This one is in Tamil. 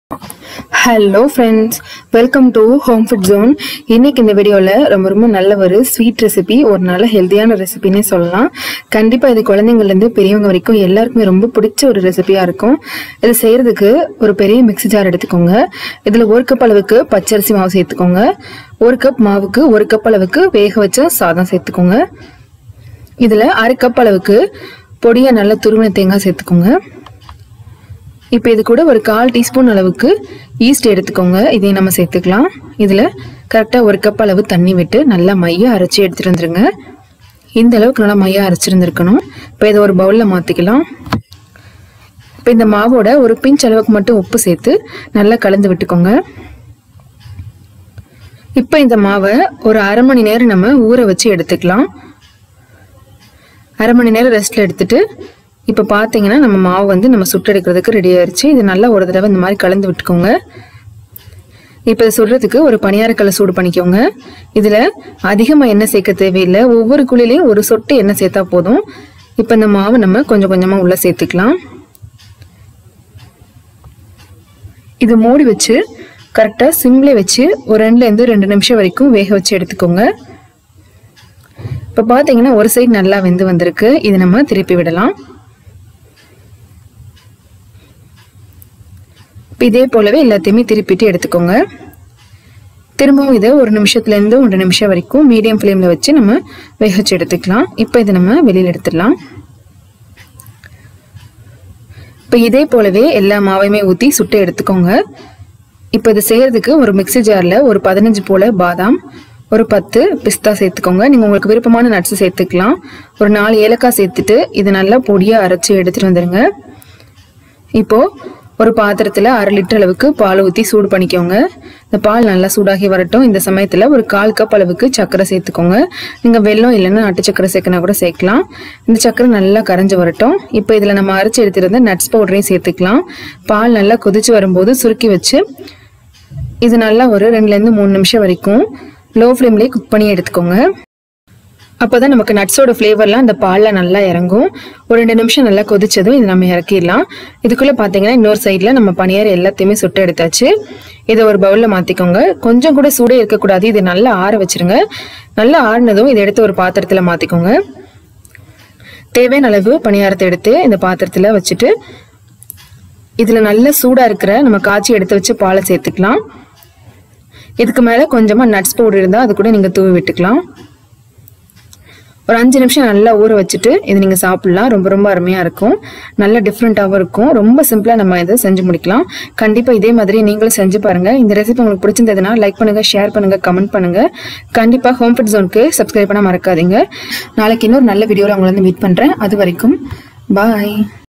hello friends welcome to home food zone இன்னைக்கு இந்த வீடியோவில் ரொம்ப ரொம்ப நல்ல ஒரு ஸ்வீட் ரெசிபி ஒரு நல்ல ஹெல்த்தியான ரெசிபின்னே சொல்லலாம் கண்டிப்பாக இது குழந்தைங்கள்லேருந்து பெரியவங்க வரைக்கும் எல்லாருக்குமே ரொம்ப பிடிச்ச ஒரு ரெசிபியாக இருக்கும் இது செய்கிறதுக்கு ஒரு பெரிய மிக்ஸி ஜார் எடுத்துக்கோங்க இதில் ஒரு கப் அளவுக்கு பச்சரிசி மாவு சேர்த்துக்கோங்க ஒரு கப் மாவுக்கு ஒரு கப் அளவுக்கு வேக வச்ச சாதம் சேர்த்துக்கோங்க இதில் அரை கப் அளவுக்கு பொடியை நல்லா துருவின தேங்காய் சேர்த்துக்கோங்க இப்போ இது கூட ஒரு கால் டீஸ்பூன் அளவுக்கு ஈஸ்ட் எடுத்துக்கோங்க இதையும் நம்ம சேர்த்துக்கலாம் இதில் கரெக்டாக ஒரு கப் அளவு தண்ணி விட்டு நல்லா மைய அரைச்சி எடுத்துட்டு வந்துருங்க இந்த அளவுக்கு நல்லா மைய அரைச்சிருந்துருக்கணும் இப்போ இதை ஒரு பவுலில் மாற்றிக்கலாம் இப்போ இந்த மாவோட ஒரு பிஞ்ச் அளவுக்கு மட்டும் உப்பு சேர்த்து நல்லா கலந்து விட்டுக்கோங்க இப்போ இந்த மாவை ஒரு அரை மணி நேரம் நம்ம ஊற வச்சு எடுத்துக்கலாம் அரை மணி நேரம் ரெஸ்ட்டில் எடுத்துட்டு இப்போ பார்த்தீங்கன்னா நம்ம மாவு வந்து நம்ம சுட்டெடுக்கிறதுக்கு ரெடி ஆயிடுச்சு இது நல்லா ஒரு தடவை இந்த மாதிரி கலந்து விட்டுக்கோங்க இப்போ இதை சுடுறதுக்கு ஒரு பணியாரக்கல்லை சூடு பண்ணிக்கோங்க இதில் அதிகமாக எண்ணெய் சேர்க்க தேவையில்லை ஒவ்வொரு குழிலையும் ஒரு சொட்டு எண்ணெய் சேர்த்தா போதும் இப்போ இந்த மாவை நம்ம கொஞ்சம் கொஞ்சமாக உள்ளே சேர்த்துக்கலாம் இது மூடி வச்சு கரெக்டாக சிம்லே வச்சு ஒரு ரெண்டுலேருந்து ரெண்டு நிமிஷம் வரைக்கும் வேக வச்சு எடுத்துக்கோங்க இப்போ பார்த்தீங்கன்னா ஒரு சைடு நல்லா வெந்து வந்திருக்கு இது நம்ம திருப்பி விடலாம் இப்போ இதே போலவே எல்லாத்தையுமே திருப்பிட்டு எடுத்துக்கோங்க திரும்பவும் இதை ஒரு நிமிஷத்துலேருந்து ஒன்றரை நிமிஷம் வரைக்கும் மீடியம் ஃப்ளேமில் வச்சு நம்ம வேக வச்சு எடுத்துக்கலாம் இப்போ இதை நம்ம வெளியில் எடுத்துடலாம் இப்போ இதே போலவே எல்லா மாவையுமே ஊற்றி சுட்டு எடுத்துக்கோங்க இப்போ இது செய்யறதுக்கு ஒரு மிக்ஸி ஜாரில் ஒரு பதினஞ்சு போல பாதாம் ஒரு பத்து பிஸ்தா சேர்த்துக்கோங்க நீங்கள் உங்களுக்கு விருப்பமான நட்ஸ் சேர்த்துக்கலாம் ஒரு நாலு ஏலக்காய் சேர்த்துட்டு இது நல்லா பொடியாக அரைச்சி எடுத்துகிட்டு வந்துடுங்க இப்போது ஒரு பாத்திரத்தில் அரை லிட்டர் அளவுக்கு பால் ஊற்றி சூடு பண்ணிக்கோங்க இந்த பால் நல்லா சூடாகி வரட்டும் இந்த சமயத்தில் ஒரு கால் கப் அளவுக்கு சர்க்கரை சேர்த்துக்கோங்க நீங்கள் வெல்லம் இல்லைன்னா நாட்டு சர்க்கரை சேர்க்கனா கூட சேர்க்கலாம் இந்த சர்க்கரை நல்லா கரைஞ்சி வரட்டும் இப்போ இதில் நம்ம அரைச்சி எடுத்துருந்த நட்ஸ் பவுடரையும் சேர்த்துக்கலாம் பால் நல்லா கொதிச்சு வரும்போது சுருக்கி வச்சு இது நல்லா ஒரு ரெண்டுலேருந்து மூணு நிமிஷம் வரைக்கும் லோ ஃப்ளேம்லேயே குக் பண்ணி எடுத்துக்கோங்க அப்போ தான் நமக்கு நட்ஸோட ஃப்ளேவர்லாம் அந்த பாலில் நல்லா இறங்கும் ஒரு ரெண்டு நிமிஷம் நல்லா கொதிச்சதும் இது நம்ம இறக்கிடலாம் இதுக்குள்ளே பார்த்தீங்கன்னா இன்னொரு சைடில் நம்ம பனியார் எல்லாத்தையுமே சுட்டு எடுத்தாச்சு இதை ஒரு பவுலில் மாற்றிக்கோங்க கொஞ்சம் கூட சூடே இருக்கக்கூடாது இது நல்லா ஆற வச்சிருங்க நல்லா ஆறினதும் இதை எடுத்து ஒரு பாத்திரத்தில் மாற்றிக்கோங்க தேவையான அளவு பணியாரத்தை எடுத்து இந்த பாத்திரத்தில் வச்சுட்டு இதில் நல்ல சூடாக இருக்கிற நம்ம காய்ச்சி எடுத்து வச்சு பாலை சேர்த்துக்கலாம் இதுக்கு மேலே கொஞ்சமாக நட்ஸ் பவுடர் இருந்தால் அது கூட நீங்கள் தூவி விட்டுக்கலாம் ஒரு அஞ்சு நிமிஷம் நல்லா ஊற வச்சுட்டு இது நீங்கள் சாப்பிட்லாம் ரொம்ப ரொம்ப அருமையாக இருக்கும் நல்ல டிஃப்ரெண்ட்டாகவும் இருக்கும் ரொம்ப சிம்பிளாக நம்ம இதை செஞ்சு முடிக்கலாம் கண்டிப்பாக இதே மாதிரி நீங்களும் செஞ்சு பாருங்கள் இந்த ரெசிபி உங்களுக்கு பிடிச்சிருந்ததுன்னா லைக் பண்ணுங்கள் ஷேர் பண்ணுங்கள் கமெண்ட் பண்ணுங்கள் கண்டிப்பாக ஹோம் ஃபுட் ஜோனுக்கு சப்ஸ்கிரைப் பண்ண மறக்காதீங்க நாளைக்கு இன்னொரு நல்ல வீடியோவில் உங்களை வந்து மீட் பண்ணுறேன் அது வரைக்கும் பாய்